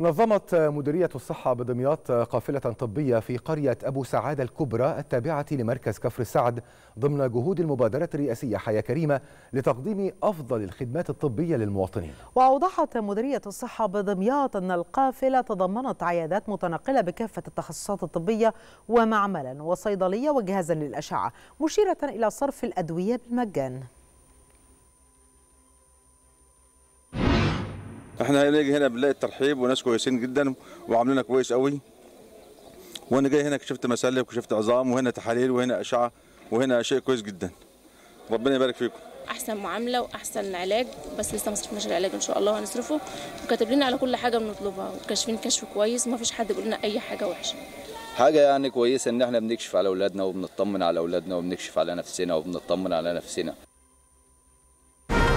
نظمت مديرية الصحة بدمياط قافلة طبية في قرية أبو سعادة الكبرى التابعة لمركز كفر السعد ضمن جهود المبادرة الرئاسية حياة كريمة لتقديم أفضل الخدمات الطبية للمواطنين وأوضحت مديرية الصحة بدمياط أن القافلة تضمنت عيادات متنقلة بكافة التخصصات الطبية ومعملا وصيدلية وجهازا للأشعة مشيرة إلى صرف الأدوية بالمجان احنا هنيجي هنا بنلاقي الترحيب وناس كويسين جدا وعاملينها كويس قوي وانا جاي هنا كشفت مسالك وكشفت عظام وهنا تحاليل وهنا اشعه وهنا شيء كويس جدا ربنا يبارك فيكم احسن معامله واحسن علاج بس لسه ما صرفناش العلاج ان شاء الله هنصرفه وكاتب لنا على كل حاجه بنطلبها وكاشفين كشف كويس وما فيش حد بيقول لنا اي حاجه وحشه حاجه يعني كويسه ان احنا بنكشف على اولادنا وبنطمن على اولادنا وبنكشف على نفسنا وبنطمن على نفسنا